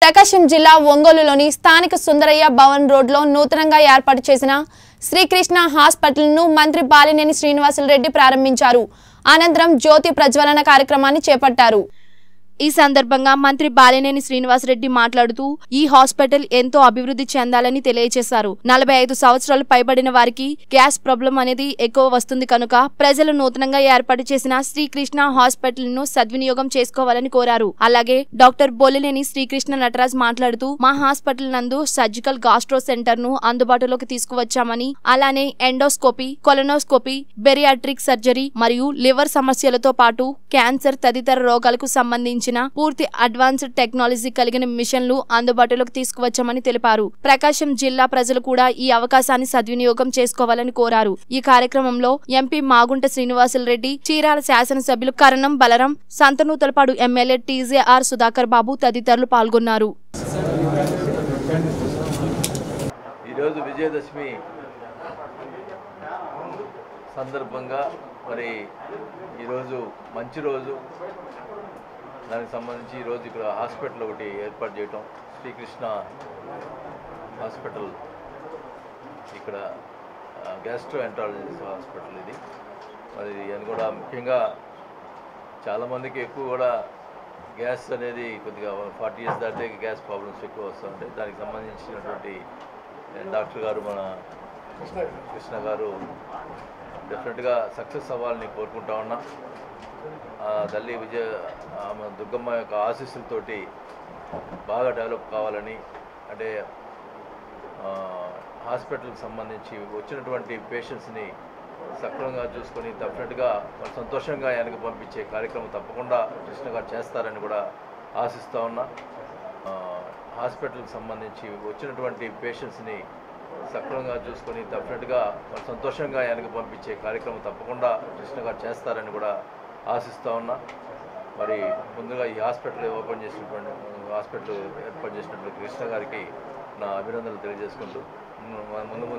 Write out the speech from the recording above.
ప్రకాశం జిల్లా ఒంగోలులోని స్థానిక సుందరయ్య భవన్ రోడ్లో నూతనంగా ఏర్పాటు చేసిన శ్రీకృష్ణ హాస్పిటల్ను మంత్రి బాలినేని శ్రీనివాసులరెడ్డి ప్రారంభించారు అనంతరం జ్యోతి ప్రజ్వలన కార్యక్రమాన్ని చేపట్టారు ఈ సందర్భంగా మంత్రి బాలినేని శ్రీనివాసరెడ్డి మాట్లాడుతూ ఈ హాస్పిటల్ ఎంతో అభివృద్ధి చెందాలని తెలియజేశారు నలభై ఐదు సంవత్సరాలు పైబడిన వారికి గ్యాస్ ప్రాబ్లం అనేది ఎక్కువ వస్తుంది కనుక ప్రజలు నూతనంగా ఏర్పాటు చేసిన శ్రీకృష్ణ హాస్పిటల్ ను సద్వినియోగం చేసుకోవాలని కోరారు అలాగే డాక్టర్ బొలినేని శ్రీకృష్ణ నటరాజ్ మాట్లాడుతూ మా హాస్పిటల్ నందు సర్జికల్ గాస్ట్రో సెంటర్ ను అందుబాటులోకి తీసుకువచ్చామని అలానే ఎండోస్కోపీ కొలనోస్కోపీ బెరియాట్రిక్ సర్జరీ మరియు లివర్ సమస్యలతో పాటు క్యాన్సర్ తదితర రోగాలకు సంబంధించిన పూర్తి అడ్వాన్స్డ్ టెక్నాలజీ కలిగిన మిషన్లు అందుబాటులోకి తీసుకువచ్చామని తెలిపారు ప్రకాశం జిల్లా ప్రజలు కూడా ఈ అవకాశాన్ని సద్వినియోగం చేసుకోవాలని కోరారు ఈ కార్యక్రమంలో ఎంపీ మాగుంట శ్రీనివాసులరెడ్డి చీరాల శాసనసభ్యులు కరణం బలరం సంతనూతలపాడు ఎమ్మెల్యే టీజేఆర్ సుధాకర్ బాబు తదితరులు పాల్గొన్నారు ఈరోజు విజయదశమి సందర్భంగా మరి ఈరోజు మంచి రోజు దానికి సంబంధించి ఈరోజు ఇక్కడ హాస్పిటల్ ఒకటి ఏర్పాటు చేయటం శ్రీకృష్ణ హాస్పిటల్ ఇక్కడ గ్యాస్ట్రో ఎంట్రాలజిస్ట్ హాస్పిటల్ ఇది మరి అది కూడా ముఖ్యంగా చాలామందికి ఎక్కువ కూడా గ్యాస్ అనేది కొద్దిగా ఫార్టీ ఇయర్స్ దాటే గ్యాస్ ప్రాబ్లమ్స్ ఎక్కువ వస్తుంటాయి దానికి సంబంధించినటువంటి డాక్టర్ గారు మన కృష్ణ గారు డెఫినెట్గా సక్సెస్ అవ్వాలని కోరుకుంటా ఉన్నా ఆ తల్లి విజయ ఆమె దుర్గమ్మ యొక్క ఆశీస్సులతోటి బాగా డెవలప్ కావాలని అంటే ఆ, హాస్పిటల్కి సంబంధించి వచ్చినటువంటి పేషెంట్స్ని సక్రమంగా చూసుకొని డెఫినెట్గా వాళ్ళు సంతోషంగా వెనక్కి పంపించే కార్యక్రమం తప్పకుండా కృష్ణ గారు చేస్తారని కూడా ఆశిస్తూ ఉన్నా ఆ, హాస్పిటల్కి సంబంధించి వచ్చినటువంటి పేషెంట్స్ని సక్రమంగా చూసుకొని డెఫినెట్గా వాళ్ళు సంతోషంగా వెనక్కి పంపించే కార్యక్రమం తప్పకుండా కృష్ణ గారు చేస్తారని కూడా ఆశిస్తూ ఉన్నా మరి ముందుగా ఈ హాస్పిటల్ ఓపెన్ చేసినటువంటి హాస్పిటల్ ఏర్పాటు చేసినటువంటి కృష్ణ గారికి నా అభినందనలు తెలియజేసుకుంటూ ముందు ముందు